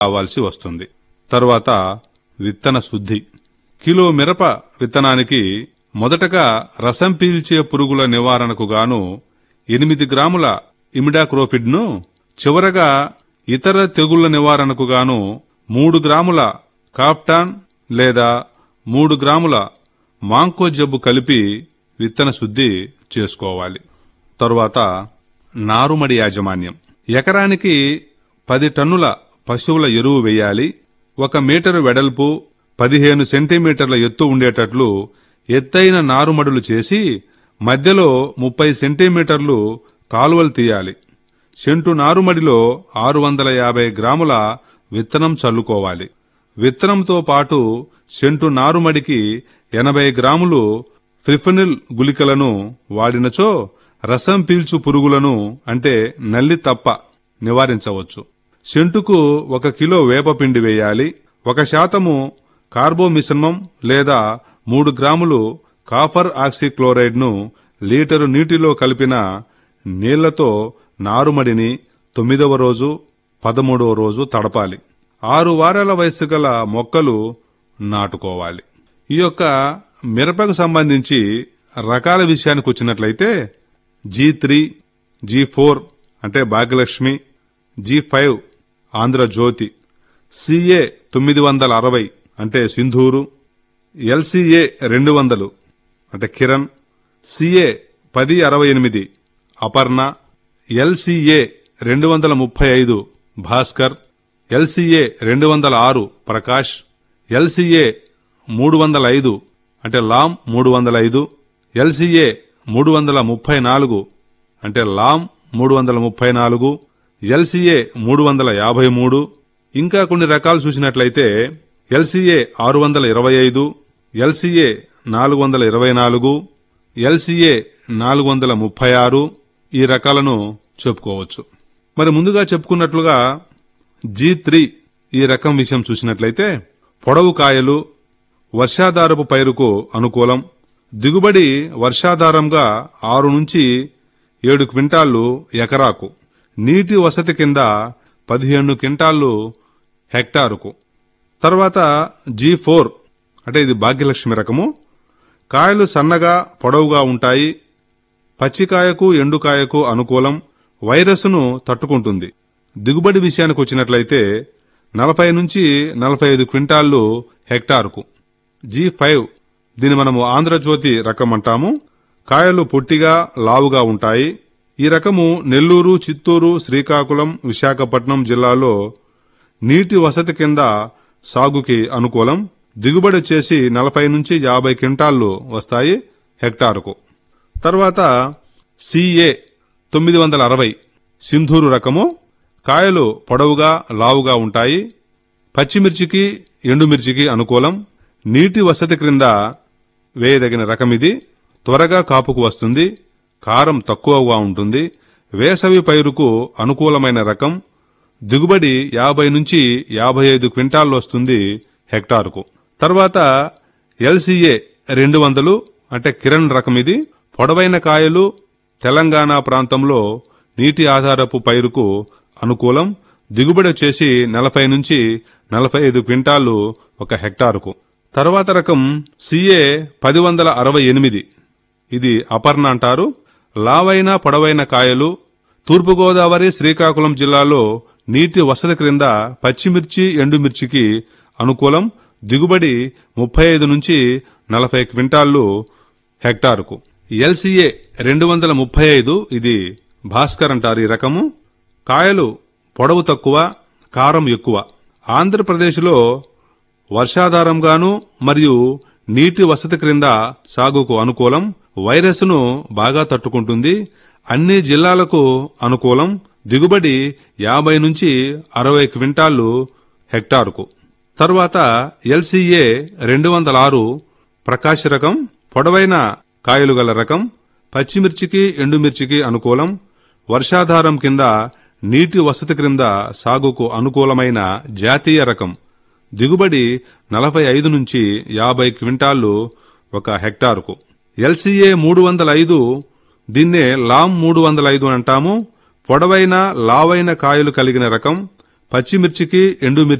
కావాల్సి వస్తుంది తరువాత విత్తన శుద్ధి కిలో మిరప విత్తనానికి మొదటగా రసం పీల్చే పురుగుల నివారణకు గాను ఎనిమిది గ్రాముల ఇమిడాక్రోఫిడ్ను చివరగా ఇతర తెగుళ్ల నివారణకు గాను మూడు గ్రాముల కాప్టాన్ లేదా మూడు గ్రాముల మాంకో జబ్బు కలిపి విత్తన శుద్ధి చేసుకోవాలి తరువాత నారుమడి యాజమాన్యం ఎకరానికి పది టన్నుల పశువుల ఎరువు వేయాలి ఒక మీటరు వెడల్పు పదిహేను సెంటీమీటర్ల ఎత్తు ఉండేటట్లు ఎత్తైన నారుమడులు చేసి మధ్యలో ముప్పై సెంటీమీటర్లు కాలువలు తీయాలి సెంటు నారుమడిలో ఆరు వందల యాభై గ్రాముల విత్తనం చల్లుకోవాలి విత్తనంతో పాటు సెంటు నారుమడికి ఎనభై గ్రాములు ఫ్రిఫనిల్ గుళికలను వాడినచో రసం పీల్చు పురుగులను అంటే నల్లి తప్ప నివారించవచ్చు సెంటుకు ఒక కిలో వేపపిండి వేయాలి ఒక శాతము కార్బోమిశ్రమం లేదా మూడు గ్రాములు కాఫర్ ఆక్సిక్లోరైడ్ ను లీటరు నీటిలో కలిపిన నీళ్లతో నారుమడిని తొమ్మిదవ రోజు పదమూడవ రోజు తడపాలి ఆరు వారాల వయసు గల మొక్కలు నాటుకోవాలి ఈ యొక్క మిరపకు సంబంధించి రకాల విషయానికి వచ్చినట్లయితే జీ త్రీ జీ ఫోర్ అంటే Bhagyalakshmi G five Andhra Jyothi CA తొమ్మిది వందల అరవై అంటే సింధూరు ఎల్సిఏ రెండు వందలు అంటే కిరణ్ సిఏ పది అరవై ఎనిమిది అపర్ణ ఎల్సిఏ రెండు వందల ముప్పై ఐదు భాస్కర్ ఎల్సిఏ రెండు వందల ఆరు ప్రకాష్ ఎల్సిఏ మూడు వందల ఐదు అంటే లామ్ మూడు వందల ఐదు ఎల్సిఏ మూడు వందల ముప్పై నాలుగు అంటే లామ్ మూడు వందల ముప్పై నాలుగు ఎల్సిఏ మూడు వందల యాభై మూడు ఇంకా కొన్ని రకాలు చూసినట్లయితే ఎల్సిఏ ఆరు వందల ఇరవై ఐదు ఎల్సిఏ నాలుగు వందల ఇరవై నాలుగు ఎల్సిఏ నాలుగు వందల ముప్పై ఆరు ఈ రకాలను చెప్పుకోవచ్చు మరి ముందుగా చెప్పుకున్నట్లుగా జీ త్రీ ఈ రకం విషయం చూసినట్లయితే పొడవు కాయలు వర్షాధారపు పైరుకు అనుకూలం దిగుబడి వర్షాధారంగా ఆరు నుంచి ఏడు క్వింటాళ్లు ఎకరాకు నీటి వసతి కింద పదిహేను క్వింటాళ్లు హెక్టారుకు తర్వాత జీ ఫోర్ అంటే ఇది భాగ్యలక్ష్మి రకము కాయలు సన్నగా పొడవుగా ఉంటాయి పచ్చికాయకు ఎండుకాయకు అనుకూలం వైరస్ను తట్టుకుంటుంది దిగుబడి విషయానికి వచ్చినట్లయితే నలభై నుంచి నలభై ఐదు క్వింటాళ్లు హెక్టారుకు జీ ఫైవ్ దీని మనము ఆంధ్రజ్యోతి రకం అంటాము కాయలు పొట్టిగా లావుగా ఉంటాయి ఈ రకము నెల్లూరు చిత్తూరు శ్రీకాకుళం విశాఖపట్నం జిల్లాలో నీటి వసతి కింద సాగుకి అనుకూలం దిగుబడి వచ్చేసి నలభై నుంచి యాభై క్వింటాళ్లు వస్తాయి హెక్టారుకు తర్వాత సిఏ తొమ్మిది వందల అరవై సింధూరు రకము కాయలు పొడవుగా లావుగా ఉంటాయి పచ్చిమిర్చికి ఎండుమిర్చికి అనుకూలం నీటి వసతి క్రింద వేయదగిన రకం ఇది త్వరగా కాపుకు వస్తుంది కారం తక్కువగా ఉంటుంది వేసవి పైరుకు అనుకూలమైన రకం దిగుబడి యాభై నుంచి యాభై ఐదు క్వింటాల్ వస్తుంది హెక్టారుకు తర్వాత ఎల్సిఏ రెండు వందలు అంటే కిరణ్ రకం ఇది పొడవైన కాయలు తెలంగాణ ప్రాంతంలో నీటి ఆధారపు పైరుకు అనుకూలం దిగుబడి వచ్చేసి నలభై నుంచి నలభై ఐదు క్వింటాళ్లు ఒక హెక్టారుకు తర్వాత రకం సిఏ పది వందల అరవై ఎనిమిది ఇది అపర్ణ అంటారు లావైన పొడవైన కాయలు తూర్పుగోదావరి శ్రీకాకుళం జిల్లాలో నీటి వసతి క్రింద పచ్చిమిర్చి ఎండుమిర్చికి అనుకూలం దిగుబడి ముప్పై ఐదు నుంచి నలభై క్వింటాళ్లు హెక్టారుకు ఎల్సిఏ రెండు వందల ముప్పై ఐదు ఇది భాస్కర్ అంటారు ఈ రకము కాయలు పొడవు తక్కువ కారం ఎక్కువ ఆంధ్రప్రదేశ్లో వర్షాధారంగాను మరియు నీటి వసతి క్రింద సాగుకు అనుకూలం వైరస్ను బాగా తట్టుకుంటుంది అన్ని జిల్లాలకు అనుకూలం దిగుబడి యాభై నుంచి అరవై క్వింటాళ్లు హెక్టారుకు తర్వాత ఎల్సిఏ రెండు వందల ఆరు ప్రకాశ రకం పొడవైన కాయలు గల రకం పచ్చిమిర్చికి ఎండుమిర్చికి అనుకూలం వర్షాధారం కింద నీటి వసతి క్రింద సాగుకు అనుకూలమైన జాతీయ రకం దిగుబడి నలభై ఐదు నుంచి యాభై క్వింటాళ్లు ఒక హెక్టారుకు ఎల్సిఏ మూడు వందల ఐదు దీన్నే లామ్ మూడు వందల ఐదు అంటాము పొడవైన లావైన కాయలు కలిగిన రకం పచ్చిమిర్చికి ఎండుమిర్చి